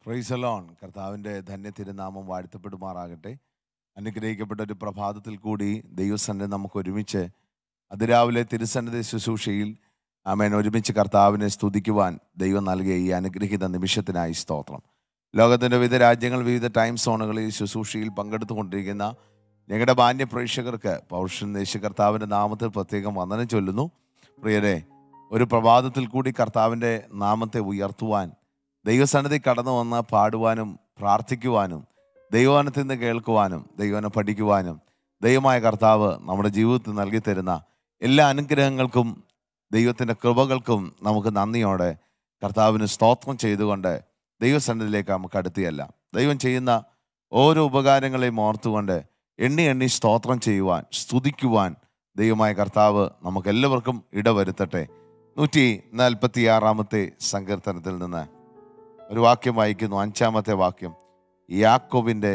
പ്രൈസലോൺ കർത്താവിൻ്റെ ധന്യ തിരുനാമം വാഴ്ത്തപ്പെടുമാറാകട്ടെ അനുഗ്രഹിക്കപ്പെട്ട ഒരു പ്രഭാതത്തിൽ കൂടി ദൈവസന്നിധി നമുക്ക് ഒരുമിച്ച് അതിരാവിലെ തിരുസന്നിധി ശുശ്രൂഷയിൽ ആമേൻ ഒരുമിച്ച് കർത്താവിനെ സ്തുതിക്കുവാൻ ദൈവം നൽകിയ ഈ അനുഗ്രഹിത നിമിഷത്തിനായി സ്തോത്രം ലോകത്തിൻ്റെ വിവിധ രാജ്യങ്ങൾ വിവിധ ടൈം സോണുകളിൽ ശുശ്രൂഷയിൽ പങ്കെടുത്തുകൊണ്ടിരിക്കുന്ന ഞങ്ങളുടെ മാന്യ പ്രേക്ഷകർക്ക് പൗരുഷൻ ദേശീയ കർത്താവിൻ്റെ നാമത്തിൽ പ്രത്യേകം വന്ദനം ചൊല്ലുന്നു പ്രിയരെ ഒരു പ്രഭാതത്തിൽ കൂടി കർത്താവിൻ്റെ നാമത്തെ ഉയർത്തുവാൻ ദൈവസന്നിധി കടന്നു വന്ന് പാടുവാനും പ്രാർത്ഥിക്കുവാനും ദൈവവനത്തിൽ നിന്ന് കേൾക്കുവാനും ദൈവനെ പഠിക്കുവാനും ദൈവമായ കർത്താവ് നമ്മുടെ ജീവിതത്തിൽ നൽകി തരുന്ന എല്ലാ അനുഗ്രഹങ്ങൾക്കും ദൈവത്തിൻ്റെ കൃപകൾക്കും നമുക്ക് നന്ദിയോടെ കർത്താവിന് സ്തോത്രം ചെയ്തുകൊണ്ട് ദൈവസന്നിധിയിലേക്ക് നമുക്ക് അടുത്തിയല്ല ദൈവം ചെയ്യുന്ന ഓരോ ഉപകാരങ്ങളെയും ഓർത്തുകൊണ്ട് എണ്ണി എണ്ണി സ്തോത്രം ചെയ്യുവാൻ സ്തുതിക്കുവാൻ ദൈവമായ കർത്താവ് നമുക്കെല്ലാവർക്കും ഇടവരുത്തട്ടെ നൂറ്റി നാൽപ്പത്തി ആറാമത്തെ സങ്കീർത്തനത്തിൽ നിന്ന് ഒരു വാക്യം വായിക്കുന്നു അഞ്ചാമത്തെ വാക്യം യാക്കോബിൻ്റെ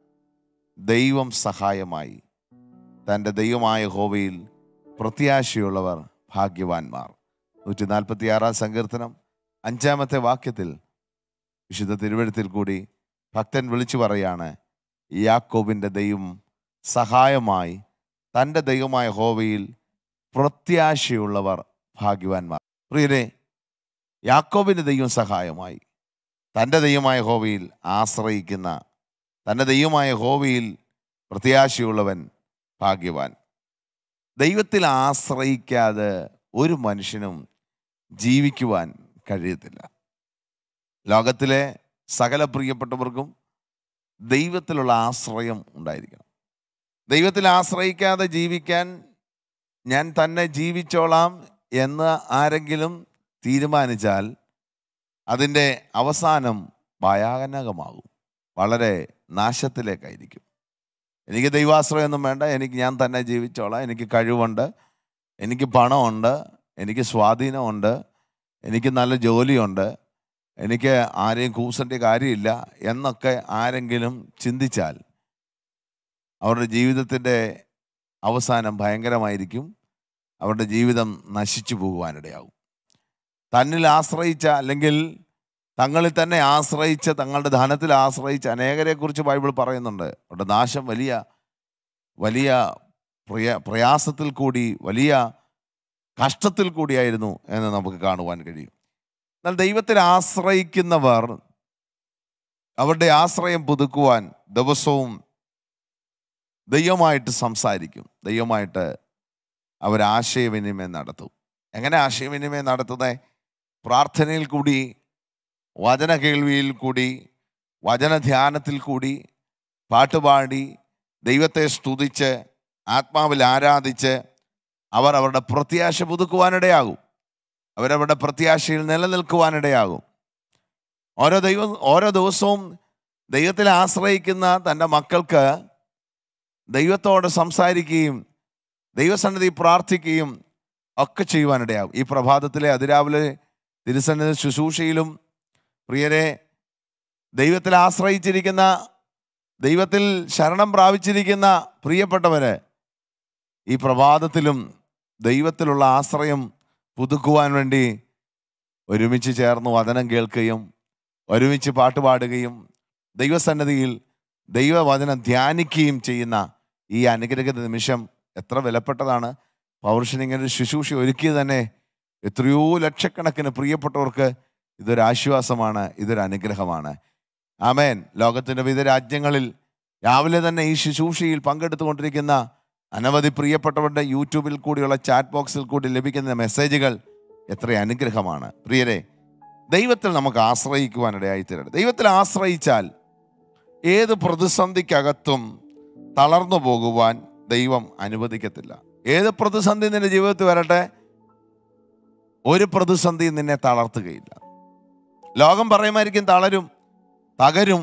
ദൈവം സഹായമായി തൻ്റെ ദൈവമായ ഹോവയിൽ പ്രത്യാശയുള്ളവർ ഭാഗ്യവാന്മാർ നൂറ്റി നാൽപ്പത്തി ആറാം സങ്കീർത്തനം അഞ്ചാമത്തെ വാക്യത്തിൽ വിശുദ്ധ തിരുവഴുത്തിൽ കൂടി ഭക്തൻ വിളിച്ചു പറയാണ് യാക്കോബിൻ്റെ ദൈവം സഹായമായി തൻ്റെ ദൈവമായ ഹോവയിൽ പ്രത്യാശയുള്ളവർ ഭാഗ്യവാന്മാർ പ്രിയരെ യാക്കോബിൻ്റെ ദൈവം സഹായമായി തൻ്റെ ദൈവമായ ഹോവയിൽ ആശ്രയിക്കുന്ന തൻ്റെ ദൈവമായ ഹോവയിൽ പ്രത്യാശയുള്ളവൻ ഭാഗ്യവാൻ ദൈവത്തിൽ ആശ്രയിക്കാതെ ഒരു മനുഷ്യനും ജീവിക്കുവാൻ കഴിയത്തില്ല ലോകത്തിലെ സകല പ്രിയപ്പെട്ടവർക്കും ദൈവത്തിലുള്ള ആശ്രയം ഉണ്ടായിരിക്കണം ദൈവത്തിൽ ആശ്രയിക്കാതെ ജീവിക്കാൻ ഞാൻ തന്നെ ജീവിച്ചോളാം എന്ന് ആരെങ്കിലും തീരുമാനിച്ചാൽ അതിൻ്റെ അവസാനം ഭയാനകമാകും വളരെ നാശത്തിലേക്കായിരിക്കും എനിക്ക് ദൈവാശ്രയമൊന്നും വേണ്ട എനിക്ക് ഞാൻ തന്നെ ജീവിച്ചോളാം എനിക്ക് കഴിവുണ്ട് എനിക്ക് പണമുണ്ട് എനിക്ക് സ്വാധീനമുണ്ട് എനിക്ക് നല്ല ജോലിയുണ്ട് എനിക്ക് ആരെയും കൂസേണ്ട കാര്യമില്ല എന്നൊക്കെ ആരെങ്കിലും ചിന്തിച്ചാൽ അവരുടെ ജീവിതത്തിൻ്റെ അവസാനം ഭയങ്കരമായിരിക്കും അവരുടെ ജീവിതം നശിച്ചു പോകുവാനിടയാകും തന്നിൽ ആശ്രയിച്ച അല്ലെങ്കിൽ തങ്ങളിൽ തന്നെ ആശ്രയിച്ച് തങ്ങളുടെ ധനത്തിൽ ആശ്രയിച്ച് അനേകരെ കുറിച്ച് ബൈബിൾ പറയുന്നുണ്ട് അവരുടെ നാശം വലിയ വലിയ പ്രയ പ്രയാസത്തിൽ കൂടി വലിയ കഷ്ടത്തിൽ കൂടിയായിരുന്നു എന്ന് നമുക്ക് കാണുവാൻ കഴിയും എന്നാൽ ദൈവത്തിൽ ആശ്രയിക്കുന്നവർ അവരുടെ ആശ്രയം പുതുക്കുവാൻ ദിവസവും ദൈവമായിട്ട് സംസാരിക്കും ദൈവമായിട്ട് അവർ ആശയവിനിമയം നടത്തും എങ്ങനെ ആശയവിനിമയം നടത്തുന്നത് പ്രാർത്ഥനയിൽ കൂടി വചന കേൾവിയിൽ കൂടി വചനധ്യാനത്തിൽ കൂടി പാട്ടുപാടി ദൈവത്തെ സ്തുതിച്ച് ആത്മാവിൽ ആരാധിച്ച് അവർ അവരുടെ പ്രത്യാശ പുതുക്കുവാനിടയാകും അവരവരുടെ പ്രത്യാശയിൽ നിലനിൽക്കുവാനിടയാകും ഓരോ ദൈവം ഓരോ ദിവസവും ദൈവത്തിൽ ആശ്രയിക്കുന്ന തൻ്റെ മക്കൾക്ക് ദൈവത്തോട് സംസാരിക്കുകയും ദൈവസന്നിധി പ്രാർത്ഥിക്കുകയും ഒക്കെ ചെയ്യുവാനിടയാകും ഈ പ്രഭാതത്തിലെ അതിരാവിലെ തിരുസന്നിധി ശുശ്രൂഷയിലും പ്രിയരെ ദൈവത്തിൽ ആശ്രയിച്ചിരിക്കുന്ന ദൈവത്തിൽ ശരണം പ്രാപിച്ചിരിക്കുന്ന പ്രിയപ്പെട്ടവര് ഈ പ്രഭാതത്തിലും ദൈവത്തിലുള്ള ആശ്രയം പുതുക്കുവാൻ വേണ്ടി ഒരുമിച്ച് ചേർന്ന് വചനം കേൾക്കുകയും ഒരുമിച്ച് പാട്ടുപാടുകയും ദൈവസന്നിധിയിൽ ദൈവവചനം ധ്യാനിക്കുകയും ചെയ്യുന്ന ഈ അനുഗ്രഹിത നിമിഷം എത്ര വിലപ്പെട്ടതാണ് പൗരുഷൻ ഇങ്ങനെ ഒരു ശുശ്രൂഷ ഒരുക്കിയത് തന്നെ എത്രയോ ലക്ഷക്കണക്കിന് പ്രിയപ്പെട്ടവർക്ക് ഇതൊരു ആശ്വാസമാണ് ഇതൊരു അനുഗ്രഹമാണ് ആമേൻ ലോകത്തിൻ്റെ വിവിധ രാജ്യങ്ങളിൽ രാവിലെ തന്നെ ഈ ശുശ്രൂഷയിൽ പങ്കെടുത്തുകൊണ്ടിരിക്കുന്ന അനവധി പ്രിയപ്പെട്ടവരുടെ യൂട്യൂബിൽ കൂടിയുള്ള ചാറ്റ് ബോക്സിൽ കൂടി ലഭിക്കുന്ന മെസ്സേജുകൾ എത്ര അനുഗ്രഹമാണ് പ്രിയരെ ദൈവത്തിൽ നമുക്ക് ആശ്രയിക്കുവാനിടയായി തീരട്ടെ ദൈവത്തിൽ ആശ്രയിച്ചാൽ ഏത് പ്രതിസന്ധിക്കകത്തും തളർന്നു പോകുവാൻ ദൈവം അനുവദിക്കത്തില്ല ഏത് പ്രതിസന്ധി നിന്റെ ജീവിതത്തിൽ വരട്ടെ ഒരു പ്രതിസന്ധി നിന്നെ തളർത്തുകയില്ല ലോകം പറയുമായിരിക്കും തളരും തകരും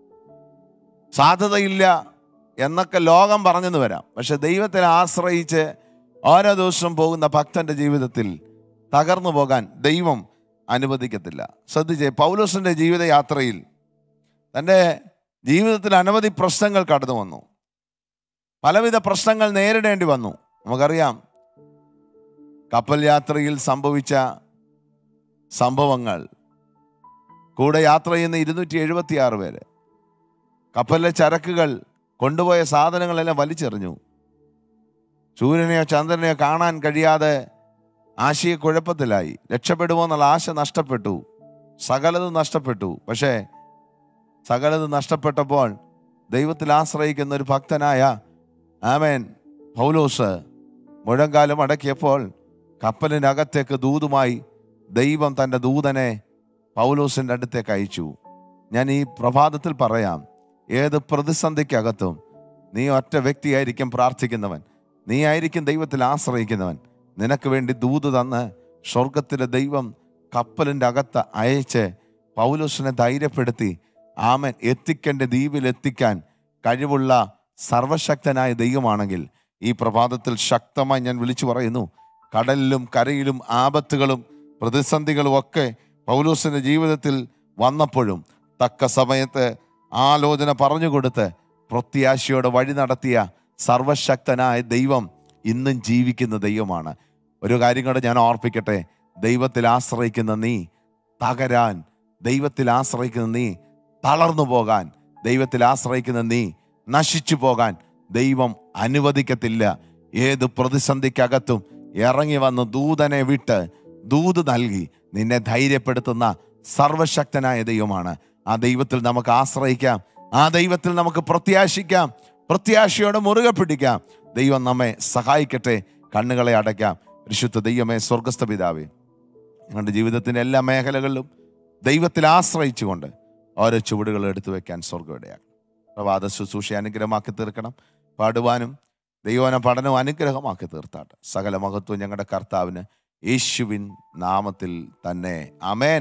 സാധ്യതയില്ല എന്നൊക്കെ ലോകം പറഞ്ഞെന്ന് വരാം പക്ഷെ ദൈവത്തെ ആശ്രയിച്ച് ഓരോ ദിവസവും പോകുന്ന ഭക്തന്റെ ജീവിതത്തിൽ തകർന്നു പോകാൻ ദൈവം അനുവദിക്കത്തില്ല ശ്രദ്ധിച്ചേ പൗലോസിന്റെ ജീവിതയാത്രയിൽ തൻ്റെ ജീവിതത്തിൽ അനവധി പ്രശ്നങ്ങൾ കടന്നു വന്നു പലവിധ പ്രശ്നങ്ങൾ നേരിടേണ്ടി വന്നു നമുക്കറിയാം കപ്പൽ യാത്രയിൽ സംഭവിച്ച സംഭവങ്ങൾ കൂടെ യാത്ര ചെയ്യുന്ന ഇരുന്നൂറ്റി എഴുപത്തി ആറ് പേര് കപ്പലിലെ ചരക്കുകൾ കൊണ്ടുപോയ സാധനങ്ങളെല്ലാം വലിച്ചെറിഞ്ഞു സൂര്യനെയോ ചന്ദ്രനെയോ കാണാൻ കഴിയാതെ ആശയക്കുഴപ്പത്തിലായി രക്ഷപ്പെടുമോ എന്നുള്ള ആശ നഷ്ടപ്പെട്ടു സകലതും നഷ്ടപ്പെട്ടു പക്ഷേ സകലതും നഷ്ടപ്പെട്ടപ്പോൾ ദൈവത്തിൽ ആശ്രയിക്കുന്ന ഒരു ഭക്തനായ ആമേൻ പൗലോസ് മുഴങ്കാലം അടക്കിയപ്പോൾ കപ്പലിനകത്തേക്ക് ദൂതുമായി ദൈവം തൻ്റെ ദൂതനെ പൗലോസിൻ്റെ അടുത്തേക്ക് അയച്ചു ഞാൻ ഈ പ്രഭാതത്തിൽ പറയാം ഏത് പ്രതിസന്ധിക്കകത്തും നീ ഒറ്റ വ്യക്തിയായിരിക്കും പ്രാർത്ഥിക്കുന്നവൻ നീ ആയിരിക്കും ദൈവത്തിൽ ആശ്രയിക്കുന്നവൻ നിനക്ക് വേണ്ടി ദൂത് തന്ന് സ്വർഗത്തിലെ ദൈവം കപ്പലിൻ്റെ അകത്ത് അയച്ച് പൗലോസിനെ ധൈര്യപ്പെടുത്തി ആമൻ എത്തിക്കേണ്ട ദ്വീപിൽ എത്തിക്കാൻ കഴിവുള്ള സർവശക്തനായ ദൈവമാണെങ്കിൽ ഈ പ്രഭാതത്തിൽ ശക്തമായി ഞാൻ വിളിച്ചു പറയുന്നു കടലിലും കരയിലും ആപത്തുകളും പ്രതിസന്ധികളും ഒക്കെ പൗലോസിന്റെ ജീവിതത്തിൽ വന്നപ്പോഴും തക്ക സമയത്ത് ആലോചന പറഞ്ഞു കൊടുത്ത് പ്രത്യാശയോടെ വഴി നടത്തിയ സർവശക്തനായ ദൈവം ഇന്നും ജീവിക്കുന്ന ദൈവമാണ് ഒരു കാര്യം കൂടെ ഞാൻ ഓർപ്പിക്കട്ടെ ദൈവത്തിൽ ആശ്രയിക്കുന്ന നീ തകരാൻ ദൈവത്തിൽ ആശ്രയിക്കുന്ന നീ തളർന്നു പോകാൻ ദൈവത്തിൽ ആശ്രയിക്കുന്ന നീ നശിച്ചു പോകാൻ ദൈവം അനുവദിക്കത്തില്ല ഏത് പ്രതിസന്ധിക്കകത്തും ഇറങ്ങി വന്ന് ദൂതനെ വിട്ട് ദൂത് നൽകി നിന്നെ ധൈര്യപ്പെടുത്തുന്ന സർവശക്തനായ ദൈവമാണ് ആ ദൈവത്തിൽ നമുക്ക് ആശ്രയിക്കാം ആ ദൈവത്തിൽ നമുക്ക് പ്രത്യാശിക്കാം പ്രത്യാശയോടെ മുറുകെ പിടിക്കാം ദൈവം നമ്മെ സഹായിക്കട്ടെ കണ്ണുകളെ അടയ്ക്കാം പരിശുദ്ധ ദൈവമേ സ്വർഗസ്ഥ പിതാവേ ഞങ്ങളുടെ ജീവിതത്തിൻ്റെ എല്ലാ മേഖലകളിലും ദൈവത്തിൽ ആശ്രയിച്ചുകൊണ്ട് ഓരോ ചുവടുകൾ എടുത്തു വെക്കാൻ സ്വർഗം ഇടയാക്കും പ്രഭാത ശുശ്രൂഷ അനുഗ്രഹമാക്കി തീർക്കണം പാടുവാനും ദൈവന പഠനവും അനുഗ്രഹമാക്കി തീർത്താട്ടെ സകല മഹത്വം ഞങ്ങളുടെ കർത്താവിന് യേശുവിൻ നാമത്തിൽ തന്നെ അമേൻ